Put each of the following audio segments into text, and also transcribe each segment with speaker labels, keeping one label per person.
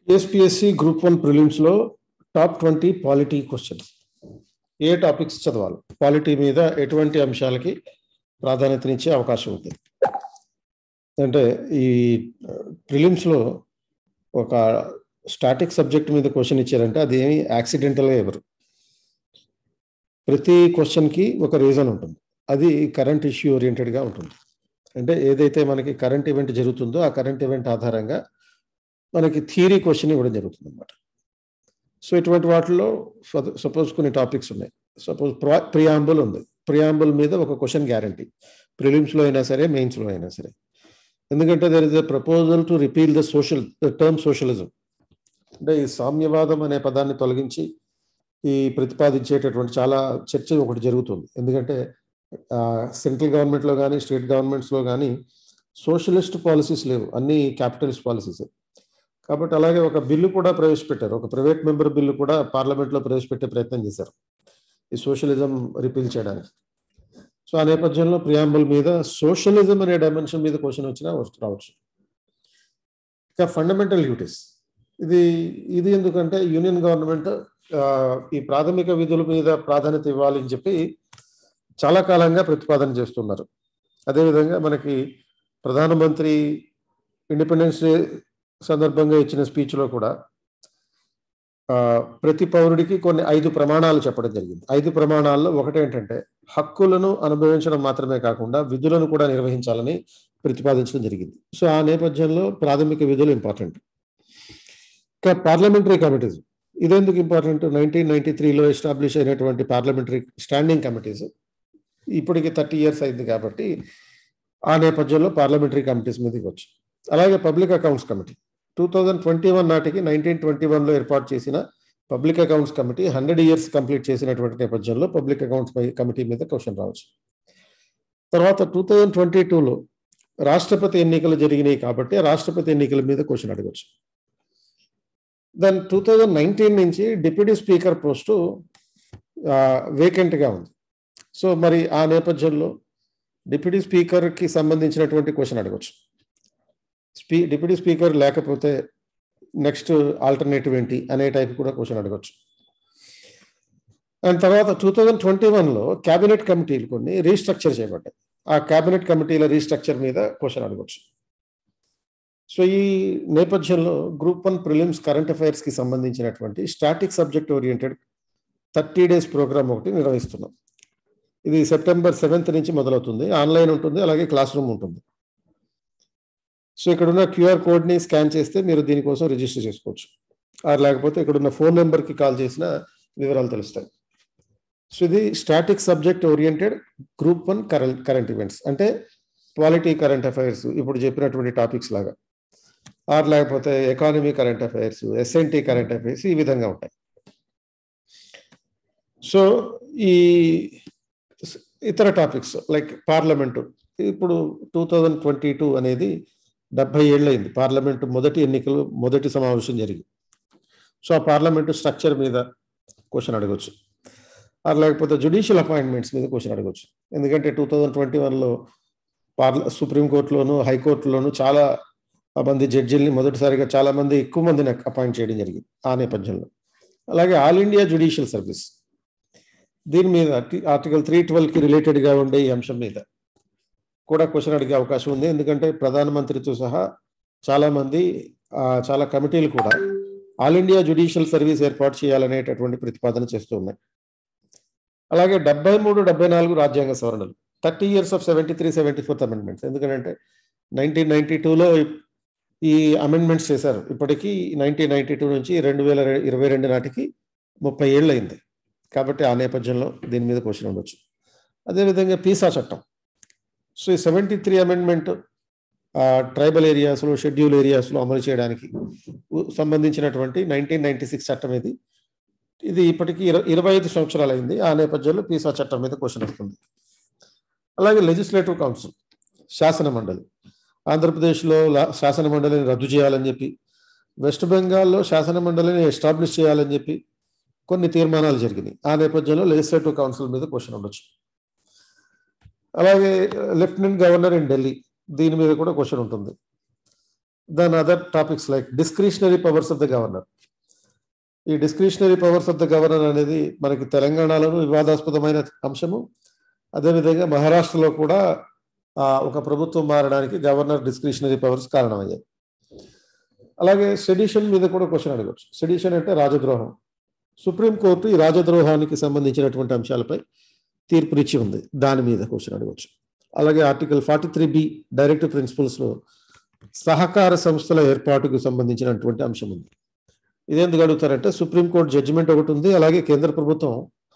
Speaker 1: ఏఎస్పిఎస్సి group one ప్రిలిమ్స్లో top twenty polity questions ఏ topics చదవాలి పాలిటీ మీద ఎటువంటి అంశాలకి ప్రాధాన్యతనిచ్చే అవకాశం ఉంది అంటే ఈ ప్రిలిమ్స్లో ఒక స్టాటిక్ సబ్జెక్ట్ మీద క్వశ్చన్ ఇచ్చారంటే అది ఏమి యాక్సిడెంటల్గా ఎవరు ప్రతి క్వశ్చన్కి ఒక రీజన్ ఉంటుంది అది కరెంట్ ఇష్యూ ఓరియంటెడ్గా ఉంటుంది అంటే ఏదైతే మనకి కరెంట్ ఈవెంట్ జరుగుతుందో ఆ కరెంట్ ఈవెంట్ ఆధారంగా మనకి థియరీ క్వశ్చన్ ఇవ్వడం జరుగుతుంది అనమాట సో ఇటువంటి వాటిలో సపోజ్ కొన్ని టాపిక్స్ ఉన్నాయి సపోజ్ ప్రియాంబుల్ ఉంది ప్రియాంబుల్ మీద ఒక క్వశ్చన్ గ్యారంటీ ప్రిలిమ్స్లో అయినా సరే మెయిన్స్లో అయినా సరే ఎందుకంటే there is a proposal to repeal the social the term socialism అంటే ఈ సామ్యవాదం అనే పదాన్ని తొలగించి ఈ ప్రతిపాదించేటటువంటి చాలా చర్చ ఒకటి జరుగుతుంది ఎందుకంటే సెంట్రల్ గవర్నమెంట్లో కానీ స్టేట్ గవర్నమెంట్స్లో కానీ సోషలిస్ట్ పాలసీస్ లేవు అన్ని క్యాపిటలిస్ట్ పాలసీస్ కాబట్టి అలాగే ఒక బిల్లు కూడా ప్రవేశపెట్టారు ఒక ప్రైవేట్ మెంబర్ బిల్లు కూడా పార్లమెంట్లో ప్రవేశపెట్టే ప్రయత్నం చేశారు ఈ సోషలిజం రిపీల్ చేయడానికి సో ఆ నేపథ్యంలో ప్రియాంబుల్ మీద సోషలిజం అనే డైమెన్షన్ మీద క్వశ్చన్ వచ్చినా రావచ్చు ఇక ఫండమెంటల్ డ్యూటీస్ ఇది ఇది ఎందుకంటే యూనియన్ గవర్నమెంట్ ఈ ప్రాథమిక విధుల మీద ప్రాధాన్యత ఇవ్వాలని చెప్పి చాలా కాలంగా ప్రతిపాదన చేస్తున్నారు అదేవిధంగా మనకి ప్రధానమంత్రి ఇండిపెండెన్స్ డే సందర్భంగా ఇచ్చిన స్పీచ్లో కూడా ప్రతి పౌరుడికి కొన్ని ఐదు ప్రమాణాలు చెప్పడం జరిగింది ఐదు ప్రమాణాల్లో ఒకటేంటంటే హక్కులను అనుభవించడం మాత్రమే కాకుండా విధులను కూడా నిర్వహించాలని ప్రతిపాదించడం జరిగింది సో ఆ నేపథ్యంలో ప్రాథమిక విధులు ఇంపార్టెంట్ ఇంకా పార్లమెంటరీ కమిటీస్ ఇదెందుకు ఇంపార్టెంట్ నైన్టీన్ నైన్టీ త్రీలో ఎస్టాబ్లిష్ అయినటువంటి పార్లమెంటరీ స్టాండింగ్ కమిటీస్ ఇప్పటికి థర్టీ ఇయర్స్ అయింది కాబట్టి ఆ నేపథ్యంలో పార్లమెంటరీ కమిటీస్ మీదకి వచ్చు అలాగే public accounts committee two thousand twenty one నాటికి నైన్టీన్ ట్వంటీ వన్లో ఏర్పాటు చేసిన public accounts committee hundred years complete చేసినటువంటి నేపథ్యంలో పబ్లిక్ అకౌంట్స్ కమిటీ మీద క్వశ్చన్ రావచ్చు తర్వాత టూ థౌజండ్ ట్వంటీ టూలో రాష్ట్రపతి ఎన్నికలు జరిగినాయి కాబట్టి రాష్ట్రపతి ఎన్నికల మీద క్వశ్చన్ అడగచ్చు దెన్ టూ థౌజండ్ నైన్టీన్ నుంచి డిప్యూటీ స్పీకర్ పోస్టు వేకెంట్గా ఉంది సో మరి ఆ నేపథ్యంలో డిప్యూటీ స్పీకర్కి సంబంధించినటువంటి క్వశ్చన్ అడగచ్చు స్పీ డిప్యూటీ స్పీకర్ లేకపోతే నెక్స్ట్ ఆల్టర్నేటివ్ ఏంటి అనే టైప్ కూడా క్వశ్చన్ అడగచ్చు అండ్ తర్వాత టూ థౌజండ్ ట్వంటీ వన్లో క్యాబినెట్ కమిటీలు కొన్ని రీస్ట్రక్చర్ చేయబడ్డాయి ఆ క్యాబినెట్ కమిటీల రీస్ట్రక్చర్ మీద క్వశ్చన్ అడగచ్చు సో ఈ నేపథ్యంలో గ్రూప్ వన్ ప్రిలిమ్స్ కరెంట్ అఫైర్స్కి సంబంధించినటువంటి static subject oriented thirty days program ఒకటి నిర్వహిస్తున్నాం ఇది సెప్టెంబర్ సెవెంత్ నుంచి మొదలవుతుంది ఆన్లైన్ ఉంటుంది అలాగే క్లాస్ రూమ్ ఉంటుంది సో ఇక్కడ ఉన్న క్యూఆర్ కోడ్ని స్కాన్ చేస్తే మీరు దీనికోసం రిజిస్టర్ చేసుకోవచ్చు ఆర్ లేకపోతే ఇక్కడ ఉన్న ఫోన్ నెంబర్కి కాల్ చేసిన వివరాలు తెలుస్తాయి సో ఇది static subject oriented group one current current events అంటే పాలిటీ కరెంట్ అఫైర్స్ ఇప్పుడు చెప్పినటువంటి టాపిక్స్ లాగా ఆర్ లేకపోతే economy current affairs SNT current affairs ఈ విధంగా ఉంటాయి సో ఈ ఇతర టాపిక్స్ లైక్ పార్లమెంటు ఇప్పుడు టూ థౌజండ్ ట్వంటీ టూ అనేది డెబ్బై ఏళ్ళైంది పార్లమెంటు మొదటి ఎన్నికలు మొదటి సమావేశం జరిగింది సో ఆ పార్లమెంటు స్ట్రక్చర్ మీద క్వశ్చన్ అడగచ్చు అది లేకపోతే జుడిషియల్ అపాయింట్మెంట్స్ మీద క్వశ్చన్ అడగచ్చు ఎందుకంటే టూ థౌజండ్ ట్వంటీ వన్లో పార్ల సుప్రీంకోర్టులోను హైకోర్టులోను చాలా మంది జడ్జిల్ని మొదటిసారిగా చాలా మంది ఎక్కువ మందిని అపాయింట్ చేయడం జరిగింది ఆ నేపథ్యంలో అలాగే ఆల్ ఇండియా జుడిషియల్ సర్వీస్ దీని మీద ఆర్టికల్ త్రీ ట్వెల్వ్కి రిలేటెడ్గా ఉండే ఈ అంశం మీద కూడా క్వశ్చన్ అడిగే అవకాశం ఉంది ఎందుకంటే ప్రధానమంత్రితో సహా చాలామంది చాలా కమిటీలు కూడా ఆల్ ఇండియా జుడిషియల్ సర్వీస్ ఏర్పాటు చేయాలనేటటువంటి ప్రతిపాదన చేస్తూ ఉన్నాయి అలాగే డెబ్బై మూడు డెబ్బై నాలుగు రాజ్యాంగ సవరణలు thirty years of seventy three seventy fourth amendments ఎందుకంటే నైన్టీన్ నైన్టీ టూలో ఈ అమెండ్మెంట్స్ చేశారు ఇప్పటికీ నైన్టీన్ నైన్టీ టూ నుంచి రెండు వేల ఇరవై రెండు నాటికి ముప్పై ఏళ్ళు అయింది కాబట్టి ఆ నేపథ్యంలో దీని మీద క్వశ్చన్ ఉండొచ్చు అదేవిధంగా పీసా చట్టం సో ఈ సెవెంటీ త్రీ అమెండ్మెంట్ ట్రైబల్ ఏరియాస్లో షెడ్యూల్ ఏరియాస్లో అమలు చేయడానికి సంబంధించినటువంటి నైన్టీన్ నైన్టీ సిక్స్ చట్టం ఇది ఇది ఇప్పటికీ ఇరవై ఐదు సంవత్సరాలు అయింది ఆ నేపథ్యంలో పీసా చట్టం మీద క్వశ్చన్ వస్తుంది అలాగే లెజిస్లేటివ్ కౌన్సిల్ శాసన మండలి ఆంధ్రప్రదేశ్లో శాసన మండలిని రద్దు చేయాలని చెప్పి వెస్ట్ బెంగాల్లో శాసన మండలిని ఎస్టాబ్లిష్ చేయాలని చెప్పి కొన్ని తీర్మానాలు జరిగినాయి ఆ నేపథ్యంలో లెజిస్లేటివ్ కౌన్సిల్ మీద క్వశ్చన్ ఉండొచ్చు అలాగే లెఫ్టినెంట్ గవర్నర్ ఇన్ ఢిల్లీ దీని మీద కూడా క్వశ్చన్ ఉంటుంది then other topics like discretionary powers of the governor ఈ discretionary powers of the governor అనేది మనకి తెలంగాణలోనూ వివాదాస్పదమైన అంశము అదేవిధంగా మహారాష్ట్రలో కూడా ఒక ప్రభుత్వం మారడానికి గవర్నర్ డిస్క్రిషనరీ పవర్స్ కారణమయ్యాయి అలాగే సెడిషన్ మీద కూడా క్వశ్చన్ అడగచ్చు సెడిషన్ అంటే రాజద్రోహం సుప్రీంకోర్టు ఈ రాజద్రోహానికి సంబంధించినటువంటి అంశాలపై తీర్పునిచ్చి ఉంది దాని మీద క్వశ్చన్ అడగచ్చు అలాగే article forty three B directive ప్రిన్సిపల్స్లో సహకార సంస్థల ఏర్పాటుకు సంబంధించినటువంటి అంశం ఉంది ఇదేందుకు అడుగుతారంటే సుప్రీంకోర్టు జడ్జిమెంట్ ఒకటి ఉంది అలాగే కేంద్ర ప్రభుత్వం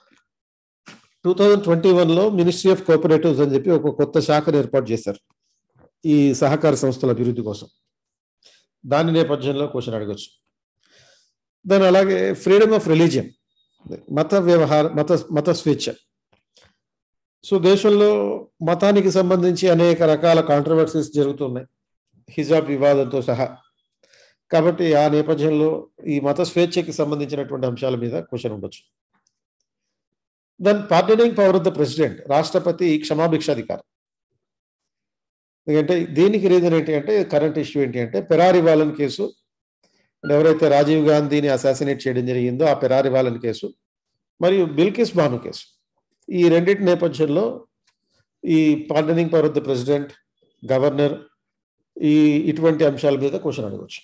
Speaker 1: టూ థౌజండ్ ట్వంటీ వన్లో మినిస్ట్రీ ఆఫ్ కోఆపరేటివ్స్ అని చెప్పి ఒక కొత్త శాఖను ఏర్పాటు చేశారు ఈ సహకార సంస్థల అభివృద్ధి కోసం దాని నేపథ్యంలో క్వశ్చన్ అడగచ్చు దాని అలాగే ఫ్రీడమ్ ఆఫ్ రిలీజియన్ మత వ్యవహార మత మత స్వేచ్ఛ సో దేశంలో మతానికి సంబంధించి అనేక రకాల కాంట్రవర్సీస్ జరుగుతున్నాయి హిజాబ్ వివాదంతో సహా కాబట్టి ఆ నేపథ్యంలో ఈ మత స్వేచ్ఛకి సంబంధించినటువంటి అంశాల మీద క్వశ్చన్ ఉండొచ్చు then pardoning power of the president రాష్ట్రపతి క్షమాభిక్షాధికారం ఎందుకంటే దీనికి రీజన్ ఏంటి అంటే కరెంట్ ఇష్యూ ఏంటి అంటే పెరారి వాలన్ కేసు ఎవరైతే రాజీవ్ గాంధీని అసాసినేట్ చేయడం జరిగిందో ఆ పెరారి వాలన్ కేసు మరియు బిల్కిస్ బాను కేసు ఈ రెండింటి నేపథ్యంలో ఈ pardoning power of the president governor ఈ ఇటువంటి అంశాల మీద క్వశ్చన్ అడగవచ్చు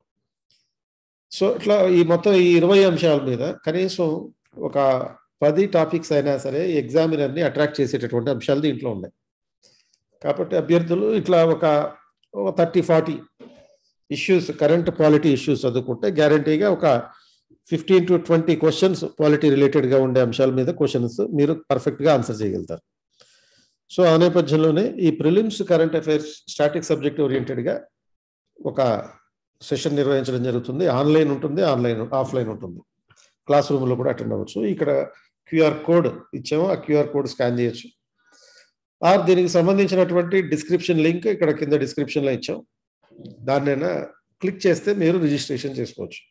Speaker 1: సో ఇట్లా ఈ మొత్తం ఈ ఇరవై అంశాల మీద కనీసం ఒక పది టాపిక్స్ అయినా సరే ఎగ్జామినర్ని అట్రాక్ట్ చేసేటటువంటి అంశాలు దీంట్లో ఉన్నాయి కాబట్టి అభ్యర్థులు ఇట్లా ఒక thirty forty issues current polity issues చదువుకుంటే గ్యారంటీగా ఒక fifteen to twenty questions polity రిలేటెడ్గా ఉండే అంశాల మీద క్వశ్చన్స్ మీరు పర్ఫెక్ట్గా ఆన్సర్ చేయగలుగుతారు సో ఆ నేపథ్యంలోనే ఈ prelims current affairs static subject ఓరియంటెడ్గా ఒక సెషన్ నిర్వహించడం జరుగుతుంది ఆన్లైన్ ఉంటుంది ఆన్లైన్ ఆఫ్లైన్ ఉంటుంది క్లాస్ రూమ్లో కూడా అటెండ్ అవ్వచ్చు ఇక్కడ క్యూఆర్ కోడ్ ఇచ్చాము ఆ క్యూఆర్ కోడ్ స్కాన్ చేయొచ్చు ఆర్ దీనికి సంబంధించినటువంటి డిస్క్రిప్షన్ లింక్ ఇక్కడ కింద డిస్క్రిప్షన్లో ఇచ్చాం దాన్నైనా క్లిక్ చేస్తే మీరు రిజిస్ట్రేషన్ చేసుకోవచ్చు